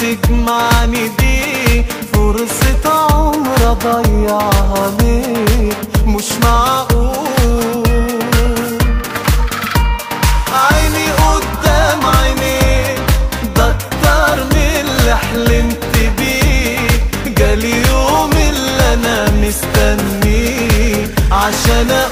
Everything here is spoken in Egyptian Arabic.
تجمعني بيك فرصة عمر اضيعها ليه مش معقول عيني قدام عينيك ده اكتر من اللي حلمت بيه جالي يوم اللي انا مستنيه عشان